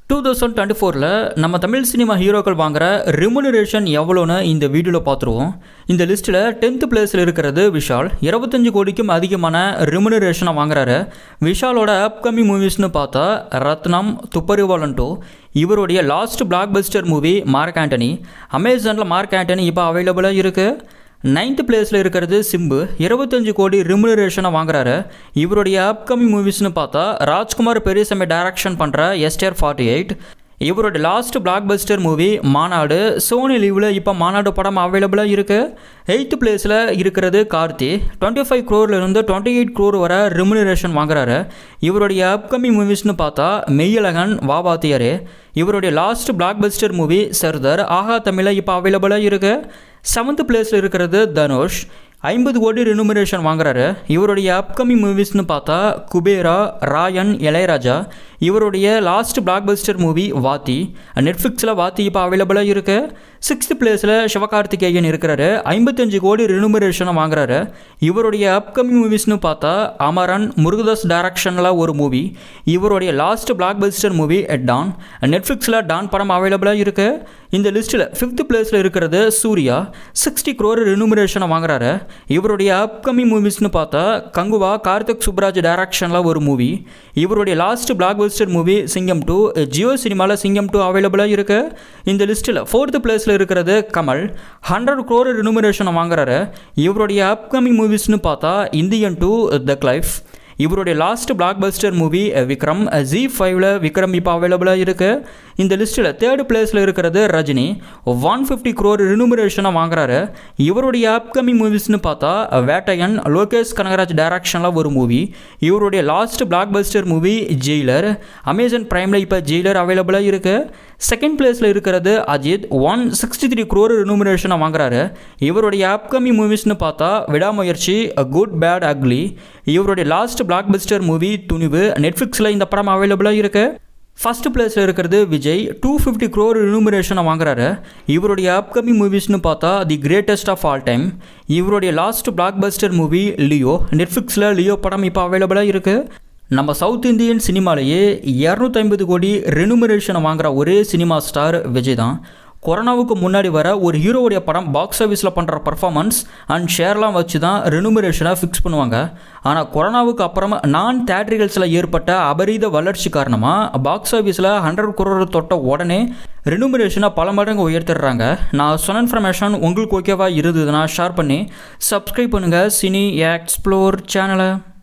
two thousand twenty ஃபோரில் நம்ம Tamil cinema ஹீரோக்கள் வாங்குற ரெமுனரேஷன் எவ்வளோன்னு இந்த வீடியோவில் பார்த்துருவோம் இந்த லிஸ்ட்டில் டென்த்து பிளேஸில் இருக்கிறது விஷால் இருபத்தஞ்சு கோடிக்கும் அதிகமான ரெமுனரேஷனை வாங்குறாரு விஷாலோட அப்கமிங் மூவிஸ்னு பார்த்தா ரத்னம் துப்பறிவாளன் டூ இவருடைய last blockbuster movie Mark Antony அமேசானில் மார்க் ஆண்டனி இப்போ அவைலபிளாக இருக்குது நைன்த் பிளேஸில் இருக்கிறது சிம்பு இருபத்தஞ்சு கோடி ரிமுனரேஷனை வாங்குறாரு இவருடைய அப்கமிங் மூவிஸ்னு பார்த்தா ராஜ்குமார் பெரியசாமி டைரக்ஷன் பண்ணுற எஸ்டிஆர் ஃபார்ட்டி எயிட் இவருடைய last blockbuster movie Maanaadu Sony லீவில் இப்போ மாநாடு படம் அவைலபிளாக இருக்குது எயித்து பிளேஸில் இருக்கிறது கார்த்தி டுவெண்ட்டி ஃபைவ் க்ரோர்லேருந்து டுவெண்ட்டி எயிட் க்ரோர் வர ரெமுனரேஷன் வாங்குறாரு இவருடைய அப்கமிங் மூவிஸ்னு பார்த்தா மெய்யழகன் வாபாத்தியரே இவருடைய last blockbuster movie Sardar Aha தமிழில் இப்போ அவைலபிளாக இருக்குது செவன்த் பிளேஸில் இருக்கிறது தனுஷ் ஐம்பது கோடி ரெனுமரேஷன் வாங்குறாரு இவருடைய அப்கமிங் மூவிஸ்னு பார்த்தா குபேரா ராயன் இளையராஜா இவருடைய last blockbuster movie Vaathi நெட்ஃப்ளிக்ஸில் வாத்தி இப்போ அவைலபிளாக இருக்குது சிக்ஸ்த் பிளேஸில் சிவகார்த்திகேயன் இருக்கிறாரு ஐம்பத்தஞ்சு கோடி ரெனுமரேஷனை வாங்குறாரு இவருடைய அப்கமிங் மூவிஸ்னு பார்த்தா அமரன் முருகதாஸ் டைரக்ஷனில் ஒரு மூவி இவருடைய last blockbuster movie Don நெட்ஃப்ளிக்ஸில் டான் படம் அவைலபிளாக இருக்குது இந்த லிஸ்ட்டில் ஃபிஃப்த் பிளேஸில் இருக்கிறது சூர்யா சிக்ஸ்டி க்ரோர் ரெனுமரேஷனை வாங்குறாரு இவருடைய அப்கமிங் மூவிஸ்னு பார்த்தா கங்குவா கார்த்திக் சுப்ராஜ் டைரக்ஷனில் ஒரு மூவி இவருடைய last blockbuster movie Singam two Jio சினிமாவில் சிங்கம் டூ அவைலபிளாக இருக்குது இந்த லிஸ்ட்டில் ஃபோர்த் பிளேஸில் இருக்கிறது கமல் ஹண்ட்ரட் க்ரோர் ரெனுமரேஷனை வாங்குறாரு இவருடைய அப்கமிங் மூவிஸ்னு பார்த்தா இந்தியன் டூ த கிளைஃப் இவருடைய last blockbuster movie Vikram Zee ஃபைவ்ல விக்ரம் இப்போ அவைலபிளாக இருக்குது இந்த லிஸ்ட்டில் தேர்ட் பிளேஸில் இருக்கிறது ரஜினி ஒன் ஃபிஃப்டி க்ரோர் ரினுமரேஷனை வாங்குறாரு இவருடைய அப்கமிங் மூவிஸ்னு பார்த்தா வேட்டையன் லோகேஷ் கனகராஜ் டைரக்ஷனில் ஒரு மூவி இவருடைய last blockbuster movie Jailer Amazon ப்ரைமில் இப்போ ஜெயிலர் அவைலபிளாக இருக்குது செகண்ட் பிளேஸில் இருக்கிறது Ajith one sixty three crore ரினுமரேஷனை வாங்குறாரு இவருடைய அப்கமிங் மூவிஸ்னு பார்த்தா விடாமுயற்சி குட் பேட் அக்லி இவருடைய last blockbuster movie Thunivu நெட்ஃப்ளிக்ஸில் இந்த படம் அவைலபிளாக இருக்குது ஃபஸ்ட் பிளேஸில் இருக்கிறது விஜய் டூ ஃபிஃப்டி க்ரோர் ரினுமரேஷனை வாங்குறாரு இவருடைய அப்கமிங் மூவிஸ்னு பார்த்தா the greatest of all time இவருடைய last blockbuster movie Leo நெட்ஃப்ளிக்ஸில் லியோ படம் இப்போ அவைலபிளாக இருக்குது நம்ம சவுத் இந்தியன் சினிமாலேயே இரநூத்தி ஐம்பது கோடி ரெனுமரேஷனை வாங்குற ஒரே சினிமா ஸ்டார் விஜய் தான் கொரோனாவுக்கு முன்னாடி வர ஒரு ஹீரோவுடைய படம் பாக்ஸ் ஆஃபீஸில் பண்ணுற பர்ஃபார்மன்ஸ் அண்ட் ஷேர்லாம் வச்சு தான் ரெனுமரேஷனை ஃபிக்ஸ் பண்ணுவாங்க ஆனால் கொரோனாவுக்கு அப்புறமா நான் தேட்ரிகல்ஸில் ஏற்பட்ட அபரீத வளர்ச்சி காரணமாக பாக்ஸ் ஆஃபீஸில் ஹண்ட்ரட் குரோர் தொட்ட உடனே ரெனுமரேஷனை பல மடங்கு உயர்த்திடுறாங்க நான் சொன்ன இன்ஃபர்மேஷன் உங்களுக்கு ஓகேவா இருந்ததுன்னா ஷேர் பண்ணி சப்ஸ்கிரைப் பண்ணுங்கள் சினி எக்ஸ்ப்ளோர் சேனலை